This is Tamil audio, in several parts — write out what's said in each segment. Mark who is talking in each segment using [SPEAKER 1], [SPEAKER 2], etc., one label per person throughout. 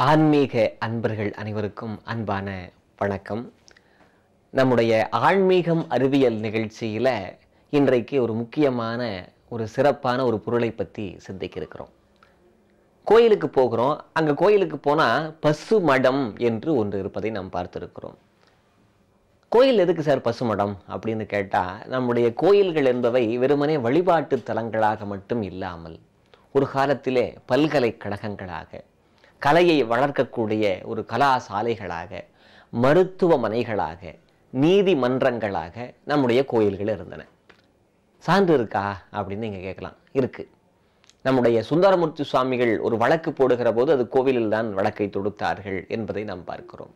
[SPEAKER 1] ஆன்மீக அன்பர்கள் அனைவருக்கும் அன்பான வணக்கம் நம்முடைய ஆன்மீகம் அறிவியல் நிகழ்ச்சியில் இன்றைக்கு ஒரு முக்கியமான ஒரு சிறப்பான ஒரு பொருளை பற்றி சிந்திக்க இருக்கிறோம் கோயிலுக்கு போகிறோம் அங்கே கோயிலுக்கு போனால் பசு மடம் என்று ஒன்று இருப்பதை நாம் பார்த்திருக்கிறோம் கோயில் எதுக்கு சார் பசுமடம் அப்படின்னு கேட்டால் நம்முடைய கோயில்கள் என்பவை வெறுமனே வழிபாட்டு தலங்களாக மட்டும் இல்லாமல் ஒரு காலத்திலே பல்கலைக்கழகங்களாக கலையை வளர்க்கக்கூடிய ஒரு கலாசாலைகளாக மருத்துவமனைகளாக நீதிமன்றங்களாக நம்முடைய கோயில்கள் இருந்தன சான்று இருக்கா அப்படின்னு நீங்கள் கேட்கலாம் இருக்கு நம்முடைய சுந்தரமூர்த்தி சுவாமிகள் ஒரு வழக்கு போடுகிற போது அது கோவிலில் தான் வழக்கை தொடுத்தார்கள் என்பதை நாம் பார்க்கிறோம்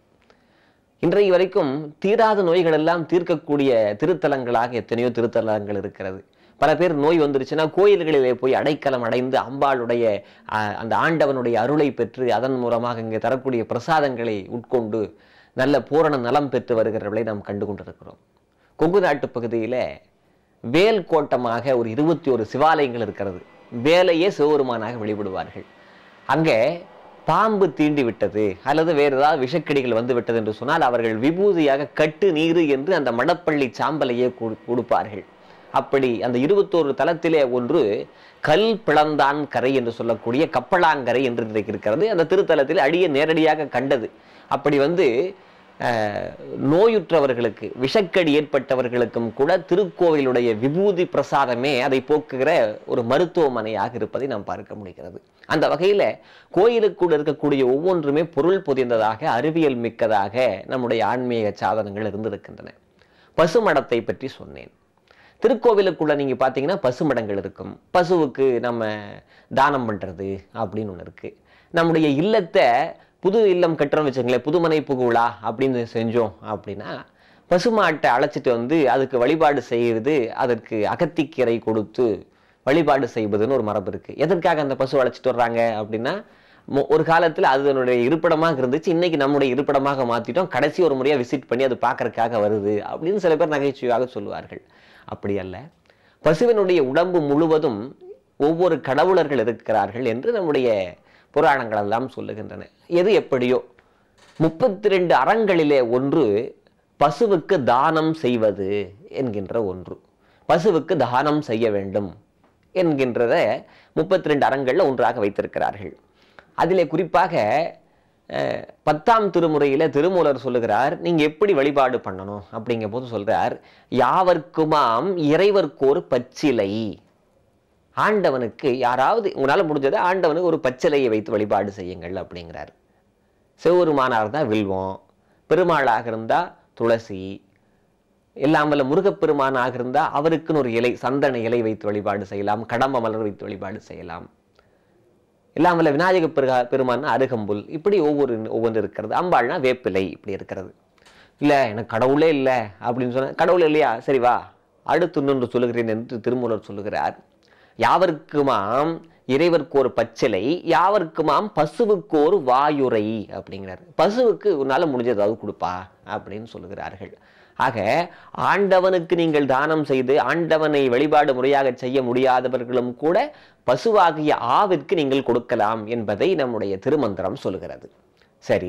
[SPEAKER 1] இன்றைய வரைக்கும் தீராத நோய்கள் எல்லாம் தீர்க்கக்கூடிய திருத்தலங்களாக எத்தனையோ திருத்தலங்கள் இருக்கிறது பல பேர் நோய் வந்துருச்சுன்னா கோயில்களிலே போய் அடைக்கலம் அடைந்து அம்பாளுடைய அஹ், அந்த ஆண்டவனுடைய அருளை பெற்று அதன் மூலமாக இங்கே தரக்கூடிய பிரசாதங்களை உட்கொண்டு நல்ல பூரண நலம் பெற்று வருகிறவர்களை நாம் கண்டு கொண்டிருக்கிறோம் கொங்கு நாட்டு பகுதியில் வேல் கோட்டமாக ஒரு இருபத்தி ஒரு சிவாலயங்கள் இருக்கிறது வேலையே சிவபெருமானாக வழிபடுவார்கள் அங்கே பாம்பு தீண்டி விட்டது அல்லது வேறு ஏதாவது விஷக்கடிகள் வந்து விட்டது என்று சொன்னால் அவர்கள் விபூதியாக கட்டு நீரு என்று அந்த மடப்பள்ளி சாம்பலையே கொடு- கொடுப்பார்கள் அப்படி அந்த இருபத்தோரு தலத்திலே ஒன்று கல் பிளந்தான் கரை என்று சொல்லக்கூடிய கப்பலாங்கரை என்று இன்றைக்கு இருக்கிறது அந்த திருத்தலத்தில் அடியே நேரடியாக கண்டது அப்படி வந்து அஹ், நோயுற்றவர்களுக்கு விஷக்கடி ஏற்பட்டவர்களுக்கும் கூட திருக்கோவிலுடைய விபூதி பிரசாதமே அதை போக்குகிற ஒரு மருத்துவமனையாக இருப்பதை நாம் பார்க்க முடிகிறது அந்த வகையில கோயிலுக்குள் இருக்கக்கூடிய ஒவ்வொன்றுமே பொருள் புதிந்ததாக அறிவியல் மிக்கதாக நம்முடைய ஆன்மீக சாதனங்கள் இருந்திருக்கின்றன பசுமடத்தை பற்றி சொன்னேன் திருக்கோவிலுக்குள்ள நீங்க பார்த்தீங்கன்னா பசுமடங்கள் இருக்கும் பசுவுக்கு நம்ம தானம் பண்றது அப்படின்னு ஒன்று இருக்கு நம்முடைய இல்லத்தை புது இல்லம் கட்டுறோம்னு வச்சுங்களேன் புதுமனை புகுவிழா அப்படின்னு செஞ்சோம் அப்படின்னா பசுமாட்டை அழைச்சிட்டு வந்து அதுக்கு வழிபாடு செய்வது அதற்கு அகத்திக்கீரை கொடுத்து வழிபாடு செய்வதுன்னு ஒரு மரபு இருக்கு எதற்காக அந்த பசு அழைச்சிட்டு வர்றாங்க அப்படின்னா மொ- ஒரு காலத்தில் அது அதனுடைய இருப்பிடமாக இருந்துச்சு இன்னைக்கு நம்முடைய இருப்பிடமாக மாத்திட்டோம் கடைசி ஒரு முறையாக விசிட் பண்ணி அது பார்க்கறதுக்காக வருது அப்படின்னு சில பேர் நகைச்சுவையாக சொல்லுவார்கள் அப்படி அல்ல பசுவினுடைய உடம்பு முழுவதும் ஒவ்வொரு கடவுளர்கள் இருக்கிறார்கள் என்று நம்முடைய புராணங்கள் எல்லாம் சொல்லுகின்றன எது எப்படியோ முப்பத்தி ரெண்டு அறங்களிலே ஒன்று பசுவுக்கு தானம் செய்வது என்கின்ற ஒன்று பசுவுக்கு தானம் செய்ய வேண்டும் என்கின்றத முப்பத்தி ரெண்டு அறங்களில் ஒன்றாக வைத்திருக்கிறார்கள் அதிலே குறிப்பாக அஹ், பத்தாம் திருமுறையில திருமூலர் சொல்லுகிறார் நீங்க எப்படி வழிபாடு பண்ணணும் அப்படிங்கும் போது சொல்றார் யாவர்க்குமாம் இறைவர்க்கோர் பச்சிலை ஆண்டவனுக்கு யாராவது உங்களால முடிஞ்சதை ஆண்டவனுக்கு ஒரு பச்சிலையை வைத்து வழிபாடு செய்யுங்கள் அப்படிங்கிறார் சிவபெருமானாக இருந்தால் வில்வம் பெருமாளாக இருந்தால் துளசி எல்லாம் வல்ல முருகப்பெருமானாக இருந்தால் அவருக்குன்னு ஒரு இலை சந்தன இலை வைத்து வழிபாடு செய்யலாம் கடம்ப மலர் வைத்து வழிபாடு செய்யலாம் எல்லாம் வல்ல விநாயக பெருகா பெருமான் அருகம்புல் இப்படி ஒவ்வொரு ஒவ்வொன்று இருக்கிறது அம்பாள்னா வேப்பிலை இப்படி இருக்கிறது இல்லை எனக்கு கடவுளே இல்லை அப்படின்னு சொன்ன கடவுள் இல்லையா சரி வா அடுத்து இன்னொன்று சொல்லுகிறேன் என்று திருமூலர் சொல்லுகிறார் யாவர்க்குமாம் இறைவர்க்கு ஒரு பச்சிலை யாவர்க்குமாம் பசுவுக்கு ஒரு வாயுரை அப்படிங்கிறார் பசுவுக்கு உன்னால முடிஞ்சது ஏதாவது கொடுப்பா அப்படின்னு சொல்லுகிறார்கள் ஆக ஆண்டவனுக்கு நீங்கள் தானம் செய்து ஆண்டவனை வழிபாடு முறையாக செய்ய முடியாதவர்களும் கூட பசுவாகிய ஆவிற்கு நீங்கள் கொடுக்கலாம் என்பதை நம்முடைய திருமந்திரம் சொல்லுகிறது சரி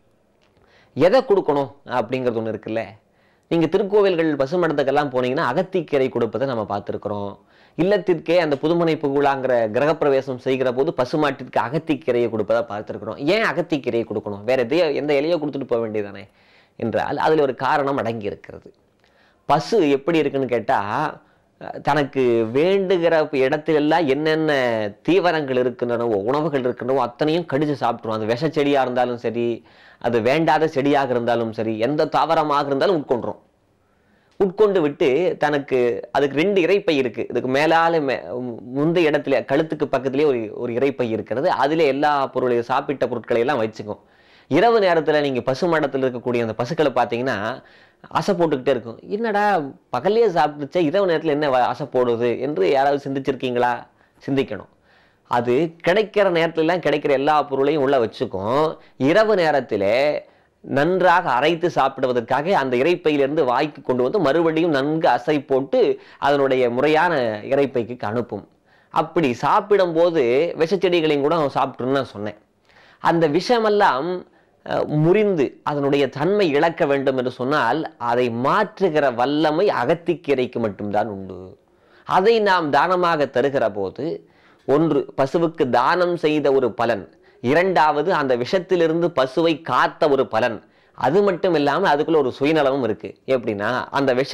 [SPEAKER 1] எதை கொடுக்கணும் அப்படிங்கிறது ஒன்று இருக்குல்ல நீங்கள் திருக்கோவில்கள் பசுமடத்துக்கெல்லாம் போனீங்கன்னா அகத்திக்கீரை கொடுப்பதை நம்ம பார்த்துருக்குறோம் இல்லத்திற்கே அந்த புதுமனை புகுழாங்கிற கிரகப்பிரவேசம் செய்கிற போது பசுமாட்டிற்கு அகத்திக்கீரையை கொடுப்பதை பார்த்துருக்குறோம் ஏன் அகத்திக்கீரையை கொடுக்கணும் வேற எதையோ எந்த இலையோ கொடுத்துட்டு போக வேண்டியதானே என்றால் அதில் ஒரு காரணம் அடங்கி இருக்கிறது பசு எப்படி இருக்குன்னு கேட்டால் தனக்கு வேண்டுகிற இடத்திலெல்லாம் என்னென்ன தீவனங்கள் இருக்கின்றனவோ உணவுகள் இருக்கின்றனவோ அத்தனையும் கடிச்சு சாப்பிட்ரும் அது விஷ செடியாக இருந்தாலும் சரி அது வேண்டாத செடியாக இருந்தாலும் சரி எந்த தாவரமாக இருந்தாலும் உட்கொண்டுரும் உட்கொண்டு விட்டு தனக்கு அதுக்கு ரெண்டு இறைப்பை இருக்கு இதுக்கு மேலால மே முந்த இடத்துல கழுத்துக்கு பக்கத்திலே ஒரு ஒரு இறைப்பை இருக்கிறது அதிலே எல்லா பொருளையும் சாப்பிட்ட பொருட்களை எல்லாம் வச்சுக்கும் இரவு நேரத்துல நீங்க பசு மடத்தில் இருக்கக்கூடிய அந்த பசுக்களை பார்த்தீங்கன்னா ஆசை போட்டுக்கிட்டே இருக்கும் என்னடா பகல்லையே சாப்பிட்டுச்சா இரவு நேரத்துல என்ன வ- ஆசை போடுது என்று யாராவது சிந்திச்சிருக்கீங்களா சிந்திக்கணும் அது கிடைக்கிற நேரத்துல எல்லாம் கிடைக்கிற எல்லா பொருளையும் உள்ள வச்சுக்கும் இரவு நேரத்திலே நன்றாக அரைத்து சாப்பிடுவதற்காக அந்த இறைப்பையிலிருந்து வாய்க்கு கொண்டு வந்து மறுபடியும் நன்கு அசை போட்டு அதனுடைய முறையான இறைப்பைக்கு அனுப்பும் அப்படி சாப்பிடும்போது விஷச்செடிகளையும் கூட சாப்பிட்டுன்னு நான் சொன்னேன் அந்த விஷமெல்லாம் அஹ், முறிந்து அதனுடைய தன்மை இழக்க வேண்டும் என்று சொன்னால் அதை மாற்றுகிற வல்லமை அகத்திக்கீரைக்கு மட்டும்தான் உண்டு அதை நாம் தானமாக தருகிற போது ஒன்று பசுவுக்கு தானம் செய்த ஒரு பலன் இரண்டாவது அந்த விஷத்திலிருந்து பசுவை காத்த ஒரு பலன் அது மட்டும் இல்லாமல் அதுக்குள்ள ஒரு சுயநலமும் இருக்கு எப்படின்னா அந்த விஷ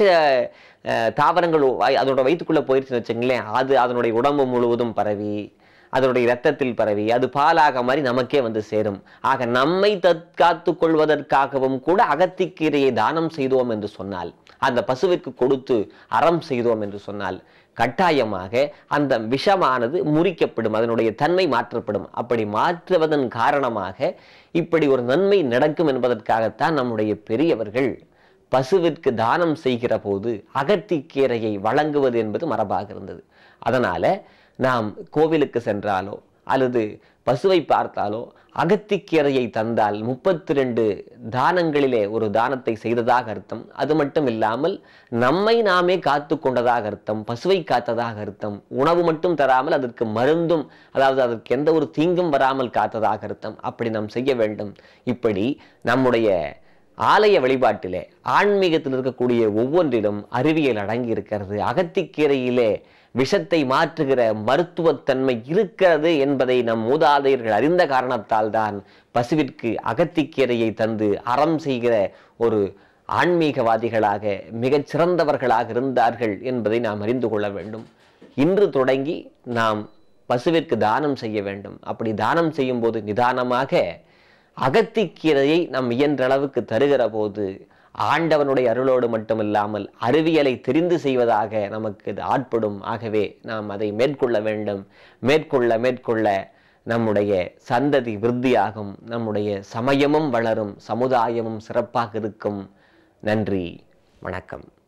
[SPEAKER 1] அஹ், தாவரங்கள் வாய்- அதோட வயிற்றுக்குள்ள போயிருச்சுன்னு வச்சுங்களேன் அது அதனுடைய உடம்பு முழுவதும் பரவி அதனுடைய இரத்தத்தில் பரவி அது பாலாக மாதிரி நமக்கே வந்து சேரும் ஆக நம்மை தற்காத்து கொள்வதற்காகவும் கூட அகத்திக்கீரையை தானம் செய்தோம் என்று சொன்னால் அந்த பசுவிற்கு கொடுத்து அறம் செய்தோம் என்று சொன்னால் கட்டாயமாக அந்த விஷமானது முறிக்கப்படும் அதனுடைய தன்மை மாற்றப்படும் அப்படி மாற்றுவதன் காரணமாக இப்படி ஒரு நன்மை நடக்கும் என்பதற்காகத்தான் நம்முடைய பெரியவர்கள் பசுவிற்கு தானம் செய்கிற போது அகத்திக்கீரையை வழங்குவது என்பது மரபாக இருந்தது அதனால நாம் கோவிலுக்கு சென்றாலோ அல்லது பசுவை பார்த்தாலோ அகத்திக்கீரையை தந்தால் முப்பத்தி ரெண்டு தானங்களிலே ஒரு தானத்தை செய்ததாக அர்த்தம் அது மட்டும் இல்லாமல் நம்மை நாமே காத்து கொண்டதாக அர்த்தம் பசுவை காத்ததாக அர்த்தம் உணவு மட்டும் தராமல் அதற்கு மருந்தும் அதாவது அதற்கு எந்த ஒரு தீங்கும் வராமல் காத்ததாக அர்த்தம் அப்படி நாம் செய்ய வேண்டும் இப்படி நம்முடைய ஆலய வழிபாட்டிலே ஆன்மீகத்தில் இருக்கக்கூடிய ஒவ்வொன்றிலும் அறிவியல் அடங்கி இருக்கிறது அகத்திக்கீரையிலே விஷத்தை மாற்றுகிற மருத்துவத்தன்மை இருக்கிறது என்பதை நம் மூதாதையர்கள் அறிந்த காரணத்தால் தான் பசுவிற்கு அகத்திக்கீரையை தந்து அறம் செய்கிற ஒரு ஆன்மீகவாதிகளாக மிகச் சிறந்தவர்களாக இருந்தார்கள் என்பதை நாம் அறிந்து கொள்ள வேண்டும் இன்று தொடங்கி நாம் பசுவிற்கு தானம் செய்ய வேண்டும் அப்படி தானம் செய்யும்போது நிதானமாக அகத்திக்கீரையை நம் இயன்ற அளவுக்கு தருகிற போது ஆண்டவனுடைய அருளோடு மட்டுமில்லாமல் அறிவியலை தெரிந்து செய்வதாக நமக்கு இது ஆட்படும் ஆகவே நாம் அதை மேற்கொள்ள வேண்டும் மேற்கொள்ள மேற்கொள்ள நம்முடைய சந்ததி விருத்தியாகும் நம்முடைய சமயமும் வளரும் சமுதாயமும் சிறப்பாக இருக்கும் நன்றி வணக்கம்